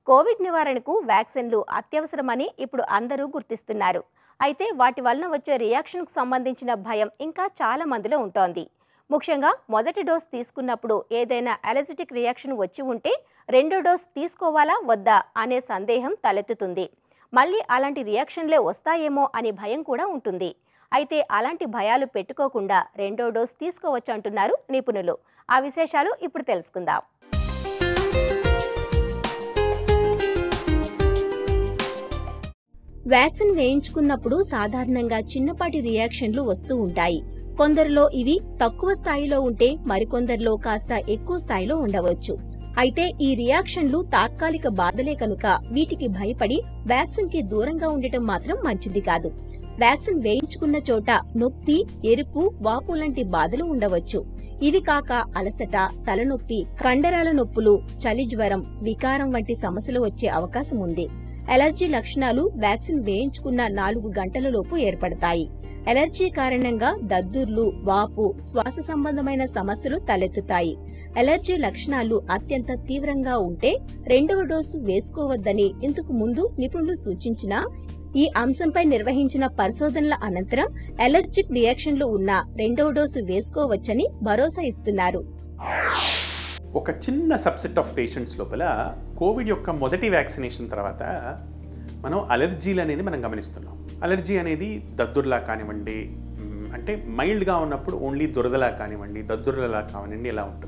Covid నివారణకు వ్యాక్సిన్లు అత్యవసరమని ఇప్పుడు అందరూ గుర్తిస్తున్నారు అయితే వాటి వలన వచ్చే రియాక్షన్కు సంబంధించిన భయం ఇంకా చాలా మందిలో ఉంటోంది ముఖ్యంగా మొదటి డోస్ తీసుకున్నప్పుడు ఏదైనా అలర్జిటిక్ రియాక్షన్ వచ్చి ఉంటే రెండో డోస్ తీసుకోవాలా వద్దా అనే సందేహం తలెత్తుతుంది మళ్ళీ అలాంటి రియాక్షన్లే వస్తాయేమో అని భయం కూడా ఉంటుంది అయితే అలాంటి భయాలు పెట్టుకోకుండా రెండో డోస్ తీసుకోవచ్చు అంటున్నారు నిపుణులు ఆ విశేషాలు ఇప్పుడు తెలుసుకుందాం వ్యాక్సిన్ వేయించుకున్నప్పుడు సాధారణంగా చిన్నపాటి రియాక్షన్లు వస్తూ ఉంటాయి కొందరిలో ఇవి తక్కువ స్థాయిలో ఉంటే మరికొందరిలో కాస్త ఎక్కువ స్థాయిలో ఉండవచ్చు అయితే ఈ రియాక్షన్లు తాత్కాలిక బాధలే కనుక వీటికి భయపడి వ్యాక్సిన్ కి దూరంగా ఉండటం మాత్రం మంచిది కాదు వ్యాక్సిన్ వేయించుకున్న చోట నొప్పి ఎరుపు వాపు లాంటి బాధలు ఉండవచ్చు ఇవి కాక అలసట తలనొప్పి కండరాల నొప్పులు చలి జ్వరం వికారం వంటి సమస్యలు వచ్చే అవకాశం ఉంది ఎలర్జీ లక్షణాలు వ్యాక్సిన్ వేయించుకున్న నాలుగు గంటలలోపు ఏర్పడతాయి ఎలర్జీ కారణంగా దద్దుర్లు వాపు శ్వాస సంబంధమైన సమస్యలు తలెత్తుతాయి ఎలర్జీ లక్షణాలు అత్యంత తీవ్రంగా ఉంటే రెండవ డోసు వేసుకోవద్దని ఇంతకు ముందు నిపుణులు సూచించినా ఈ అంశంపై నిర్వహించిన పరిశోధనల అనంతరం ఎలర్జిక్ రియాక్షన్లు ఉన్న రెండవ డోసు వేసుకోవచ్చని భరోసా ఇస్తున్నారు ఒక చిన్న సబ్సెట్ ఆఫ్ పేషెంట్స్ లోపల కోవిడ్ యొక్క మొదటి వ్యాక్సినేషన్ తర్వాత మనం అలర్జీలు అనేది మనం గమనిస్తున్నాం అలర్జీ అనేది దద్దుర్లా కానివ్వండి మ్, అంటే మైల్డ్గా ఉన్నప్పుడు ఓన్లీ దురదలా కానివ్వండి దద్దుర్లలా కానివ్వండి ఇలా ఉంటుంది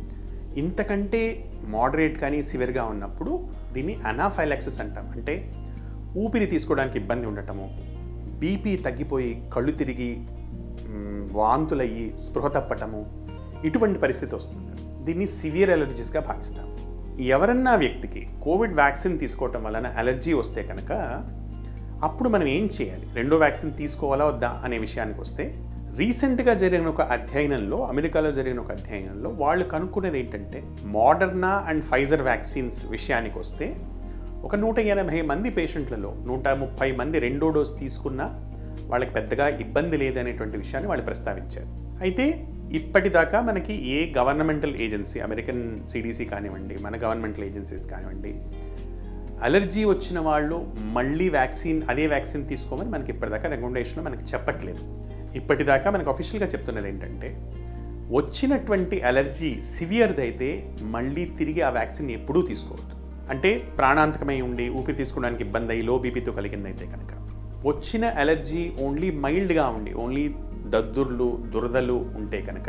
ఇంతకంటే మోడరేట్ కానీ సివియర్గా ఉన్నప్పుడు దీన్ని అనాఫైలాక్సిస్ అంటాం అంటే ఊపిరి తీసుకోవడానికి ఇబ్బంది ఉండటము బీపీ తగ్గిపోయి కళ్ళు తిరిగి మ్, వాంతులయ్యి స్పృహ తప్పటము ఇటువంటి పరిస్థితి వస్తుంది దీన్ని సివియర్ అలర్జీస్గా భావిస్తాం ఎవరన్నా వ్యక్తికి కోవిడ్ వ్యాక్సిన్ తీసుకోవటం వలన అలర్జీ వస్తే కనుక అప్పుడు మనం ఏం చేయాలి రెండో వ్యాక్సిన్ తీసుకోవాలా వద్దా అనే విషయానికి వస్తే రీసెంట్గా జరిగిన ఒక అధ్యయనంలో అమెరికాలో జరిగిన ఒక అధ్యయనంలో వాళ్ళు కనుక్కునేది ఏంటంటే మోడర్నా అండ్ ఫైజర్ వ్యాక్సిన్స్ విషయానికి వస్తే ఒక నూట ఎనభై మంది పేషెంట్లలో నూట ముప్పై మంది రెండో డోస్ తీసుకున్నా వాళ్ళకి పెద్దగా ఇబ్బంది లేదనేటువంటి విషయాన్ని వాళ్ళు ప్రస్తావించారు అయితే ఇప్పటిదాకా మనకి ఏ గవర్నమెంటల్ ఏజెన్సీ అమెరికన్ సిడిసి కానివ్వండి మన గవర్నమెంటల్ ఏజెన్సీస్ కానివ్వండి అలర్జీ వచ్చిన వాళ్ళు మళ్ళీ వ్యాక్సిన్ అదే వ్యాక్సిన్ తీసుకోమని మనకి ఇప్పటిదాకా రికమెండేషన్లో మనకి చెప్పట్లేదు ఇప్పటిదాకా మనకు అఫీషియల్గా చెప్తున్నది ఏంటంటే వచ్చినటువంటి అలర్జీ సివియర్ది అయితే మళ్ళీ తిరిగి ఆ వ్యాక్సిన్ ఎప్పుడూ తీసుకోవద్దు అంటే ప్రాణాంతకమై ఉండి ఊపిరి తీసుకోవడానికి ఇబ్బంది అయ్యి లో బీపీతో కలిగిందైతే కనుక వచ్చిన అలర్జీ ఓన్లీ మైల్డ్గా ఉండి ఓన్లీ దద్దుర్లు దురదలు ఉంటే కనుక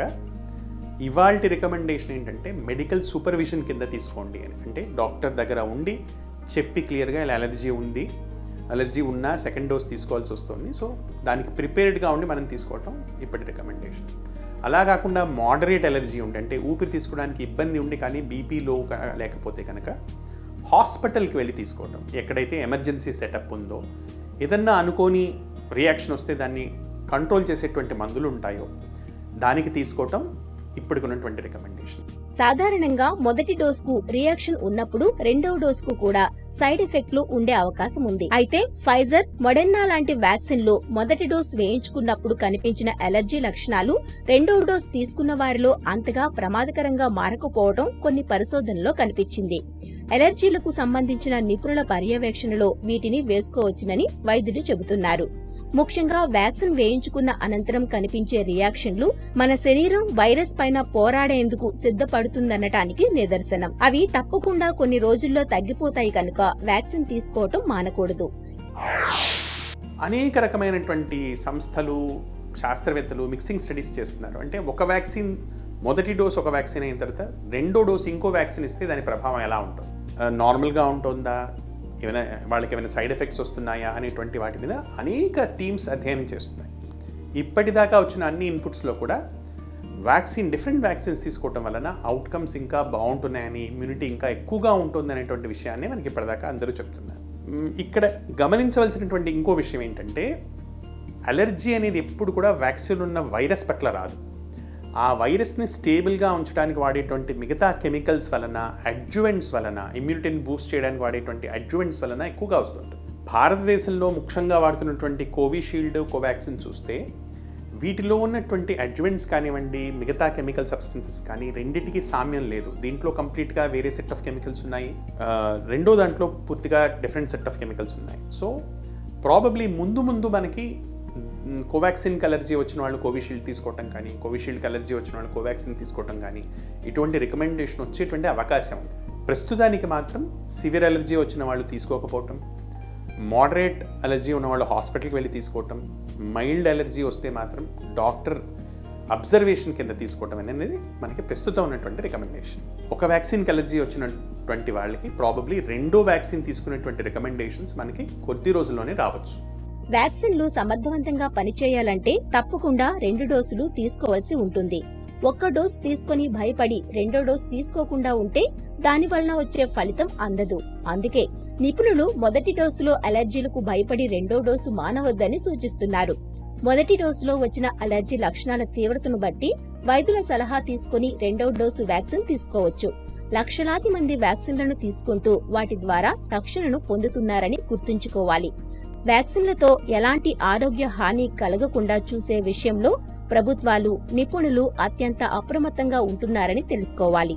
ఇవాళ రికమెండేషన్ ఏంటంటే మెడికల్ సూపర్విజన్ కింద తీసుకోండి అని అంటే డాక్టర్ దగ్గర ఉండి చెప్పి క్లియర్గా ఇలా అలర్జీ ఉంది అలర్జీ ఉన్నా సెకండ్ డోస్ తీసుకోవాల్సి వస్తుంది సో దానికి ప్రిపేర్డ్గా ఉండి మనం తీసుకోవటం ఇప్పటి రికమెండేషన్ అలా కాకుండా మోడరేట్ అలర్జీ ఉండి అంటే ఊపిరి తీసుకోవడానికి ఇబ్బంది ఉండి కానీ బీపీ లో లేకపోతే కనుక హాస్పిటల్కి వెళ్ళి తీసుకోవటం ఎక్కడైతే ఎమర్జెన్సీ సెటప్ ఉందో ఏదన్నా అనుకోని రియాక్షన్ వస్తే దాన్ని కంట్రోల్ చేసేటువంటి మందులు ఉంటాయో దానికి తీసుకోవటం ఇప్పటికున్నటువంటి రికమెండేషన్ సాధారణంగా మొదటి డోస్ కు రియాక్షన్ ఉన్నప్పుడు రెండవ డోస్ కు కూడా సైడ్ ఎఫెక్ట్లు ఉండే అవకాశం ఉంది అయితే ఫైజర్ మొడెన్నా లాంటి వ్యాక్సిన్లు మొదటి డోస్ వేయించుకున్నప్పుడు కనిపించిన అలర్జీ లక్షణాలు రెండవ డోస్ తీసుకున్న వారిలో అంతగా ప్రమాదకరంగా మారకపోవడం కొన్ని పరిశోధనలో కనిపించింది అలర్జీలకు సంబంధించిన నిపుణుల పర్యవేక్షణలో వీటిని వేసుకోవచ్చునని వైద్యులు చెబుతున్నారు ముఖ్యంగా వ్యాక్సిన్ వేయించుకున్న అనంతరం కనిపించే రియాక్షన్లు మన శరీరం వైరస్ పైన పోరాడేందుకు సిద్ధపడుతుందనటానికి నిదర్శనం అవి తప్పకుండా కొన్ని రోజుల్లో తగ్గిపోతాయి కనుక వ్యాక్సిన్ తీసుకోవటం మానకూడదు అనేక రకమైనటువంటి సంస్థలు శాస్త్రవేత్తలు మిక్సింగ్ స్టడీస్ చేస్తున్నారు అంటే ఒక వ్యాక్సిన్ మొదటి డోస్ ఒక వ్యాక్సిన్ అయిన తర్వాత రెండో డోస్ ఇంకో వ్యాక్సిన్ ఇస్తే దాని ప్రభావం ఎలా ఉంటుంది ఆ, నార్మల్గా ఉంటుందా ఏమైనా వాళ్ళకి ఏమైనా సైడ్ ఎఫెక్ట్స్ వస్తున్నాయా అనేటువంటి వాటి మీద అనేక టీమ్స్ అధ్యయనం చేస్తున్నాయి ఇప్పటిదాకా వచ్చిన అన్ని ఇన్పుట్స్లో కూడా వ్యాక్సిన్ డిఫరెంట్ వ్యాక్సిన్స్ తీసుకోవటం వలన అవుట్కమ్స్ ఇంకా బాగుంటున్నాయని ఇమ్యూనిటీ ఇంకా ఎక్కువగా ఉంటుంది అనేటువంటి విషయాన్ని మనకి ఇప్పటిదాకా అందరూ చెప్తున్నారు మ్, ఇక్కడ గమనించవలసినటువంటి ఇంకో విషయం ఏంటంటే అలర్జీ అనేది ఎప్పుడు కూడా వ్యాక్సిన్ ఉన్న వైరస్ పట్ల రాదు ఆ వైరస్ని స్టేబుల్గా ఉంచడానికి వాడేటువంటి మిగతా కెమికల్స్ వలన అడ్జువెంట్స్ వలన ఇమ్యూనిటీని బూస్ట్ చేయడానికి వాడేటువంటి అడ్జువెంట్స్ వలన ఎక్కువగా వస్తుంటుంది భారతదేశంలో ముఖ్యంగా వాడుతున్నటువంటి కోవిషీల్డ్ కోవాక్సిన్ చూస్తే వీటిలో ఉన్నటువంటి అడ్జువెంట్స్ కానివ్వండి మిగతా కెమికల్ సబ్స్టెన్సెస్ కానీ రెండిటికి సామ్యం లేదు దీంట్లో కంప్లీట్గా వేరే సెట్ ఆఫ్ కెమికల్స్ ఉన్నాయి ఆ, రెండో దాంట్లో పూర్తిగా డిఫరెంట్ సెట్ ఆఫ్ కెమికల్స్ ఉన్నాయి సో ప్రాబబ్లీ ముందు ముందు మనకి కోవాక్సిన్కి అలర్జీ వచ్చిన వాళ్ళు కోవిషీల్డ్ తీసుకోవటం కానీ కోవిషీల్డ్కి అలర్జీ వచ్చిన వాళ్ళు కోవాక్సిన్ తీసుకోవటం కానీ ఇటువంటి రికమెండేషన్ వచ్చేటువంటి అవకాశం ఉంది ప్రస్తుతానికి మాత్రం సివియర్ అలర్జీ వచ్చిన వాళ్ళు తీసుకోకపోవటం మోడరేట్ అలర్జీ ఉన్న వాళ్ళు హాస్పిటల్కి వెళ్ళి తీసుకోవటం మైల్డ్ అలర్జీ వస్తే మాత్రం డాక్టర్ అబ్జర్వేషన్ కింద తీసుకోవటం అనేది మనకి ప్రస్తుతం ఉన్నటువంటి రికమెండేషన్ ఒక వ్యాక్సిన్కి అలర్జీ వచ్చినటువంటి వాళ్ళకి ప్రాబబ్లీ రెండో వ్యాక్సిన్ తీసుకునేటువంటి రికమెండేషన్స్ మనకి కొద్ది రోజుల్లోనే రావచ్చు వ్యాక్సిన్లు సమర్థవంతంగా పనిచేయాలంటే తప్పకుండా రెండు డోసులు తీసుకోవాల్సి ఉంటుంది ఒక్క డోస్ తీసుకొని భయపడి రెండో డోస్ తీసుకోకుండా ఉంటే దాని వలన వచ్చే ఫలితం అందదు అందుకే నిపుణులు మొదటి డోసులో అలర్జీలకు భయపడి రెండో డోసు మానవద్దని సూచిస్తున్నారు మొదటి డోసులో వచ్చిన అలర్జీ లక్షణాల తీవ్రతను బట్టి వైద్యుల సలహా తీసుకుని రెండో డోసు వ్యాక్సిన్ తీసుకోవచ్చు లక్షలాది మంది వ్యాక్సిన్లను తీసుకుంటూ వాటి ద్వారా రక్షణను పొందుతున్నారని గుర్తుంచుకోవాలి వ్యాక్సిన్లతో ఎలాంటి ఆరోగ్య హాని కలగకుండా చూసే విషయంలో ప్రభుత్వాలు నిపుణులు అత్యంత అప్రమత్తంగా ఉంటున్నారని తెలుసుకోవాలి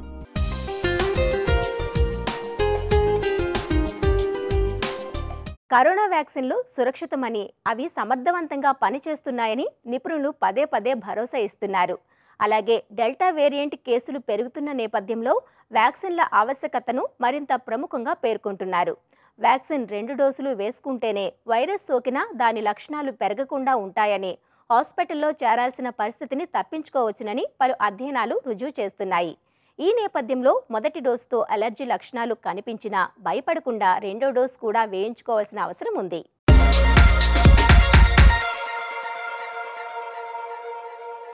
కరోనా వ్యాక్సిన్లు సురక్షితమని అవి సమర్థవంతంగా పనిచేస్తున్నాయని నిపుణులు పదే పదే భరోసా ఇస్తున్నారు అలాగే డెల్టా వేరియంట్ కేసులు పెరుగుతున్న నేపథ్యంలో వ్యాక్సిన్ల ఆవశ్యకతను మరింత ప్రముఖంగా పేర్కొంటున్నారు వ్యాక్సిన్ రెండు డోసులు వేసుకుంటేనే వైరస్ సోకినా దాని లక్షణాలు పెరగకుండా ఉంటాయని హాస్పిటల్లో చేరాల్సిన పరిస్థితిని తప్పించుకోవచ్చునని పలు అధ్యయనాలు రుజువు చేస్తున్నాయి ఈ నేపథ్యంలో మొదటి డోసుతో అలర్జీ లక్షణాలు కనిపించినా భయపడకుండా రెండో డోసు కూడా వేయించుకోవాల్సిన అవసరం ఉంది